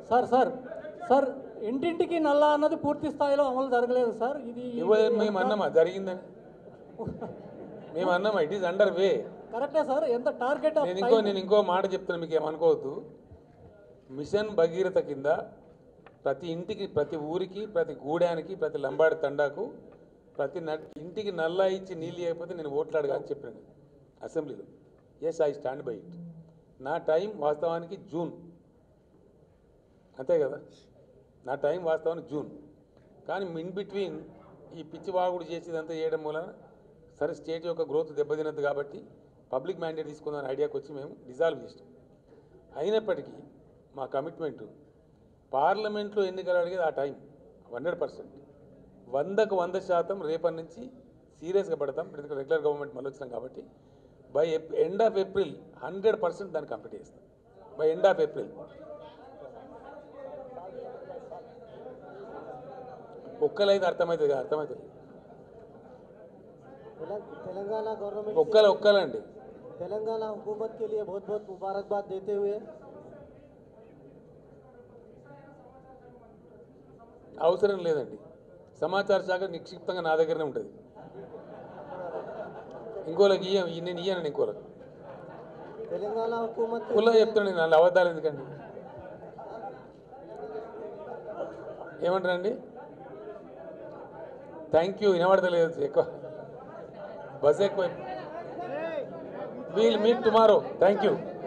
sir sir sir ఇంటింటికి నల్లా అన్నది పూర్తి స్థాయిలో అమలు జరగలేదు సార్ ఇది ఇవ్వదని మేము అన్నామా జరిగిందని మేము అన్నామా ఇట్ ఈస్ అండర్ వే కరెక్టే సార్ ఎంత టార్గెట్ ఆఫ్ నేను ఇంకో నేను ఇంకో మాట చెప్తాను మీకు ఏమనుకోవద్దు మిషన్ భగీరథ కింద ప్రతి ఇంటికి ప్రతి ఊరికి ప్రతి గూడానికి ప్రతి లంబాడి తండాకు ప్రతి న ఇంటికి నల్లా ఇచ్చి నీళ్ళు ఇవ్వకపోతే నేను ఓట్లాడగా అని చెప్పాను అసెంబ్లీలో yes I stand by it నా టైం వాస్తవానికి జూన్ అంతే కదా నా టైం వాస్తవానికి జూన్ కానీ ఇన్ బిట్వీన్ ఈ పిచ్చి వాగుడు చేసేదంతా చేయడం మూలన సరే స్టేట్ యొక్క గ్రోత్ దెబ్బతినద్దు కాబట్టి పబ్లిక్ మ్యాండేట్ తీసుకుందాం ఐడియాకి వచ్చి మేము డిజాల్వ్ చేసాం అయినప్పటికీ మా కమిట్మెంట్ పార్లమెంట్లో ఎన్నికలు అడిగేది ఆ టైం హండ్రెడ్ పర్సెంట్ వందకు వంద శాతం రేపటి నుంచి సీరియస్గా పడతాం ఎందుకంటే రెగ్యులర్ గవర్నమెంట్ మళ్ళీ వచ్చినాం కాబట్టి by end of April hundred percent దాన్ని కంప్లీట్ చేస్తాం బై ఎండ్ ఆఫ్ ఏప్రిల్ ఒక్కలైతే అర్థమవుతుంది కదా అర్థమవుతుంది तेलंग- तेलंगाना गवर्नमेंट ఒక్కల ఒక్కలండి तेलंगाना हुकूमत के लिए बहुत बहुत मुबारकबाद देते हुए అవసరం లేదండి సమాచార శాఖ నిక్షిప్తంగా నా దగ్గరనే ఉంటుంది ఇంకోళ్ళకి ఇయ్య నేను ఇయ్యను ఇంకోళ్ళకి तेलंगाना हुकूमत के కుల్లో చెప్తున్నాను నేను వాళ్ళు అబద్ధాలు ఎందుకండి ఏమంటారండి థ్యాంక్ యూ వినబడతలేదు ఎక్కువ బస్ ఎక్కువ we'll meet tomorrow thank you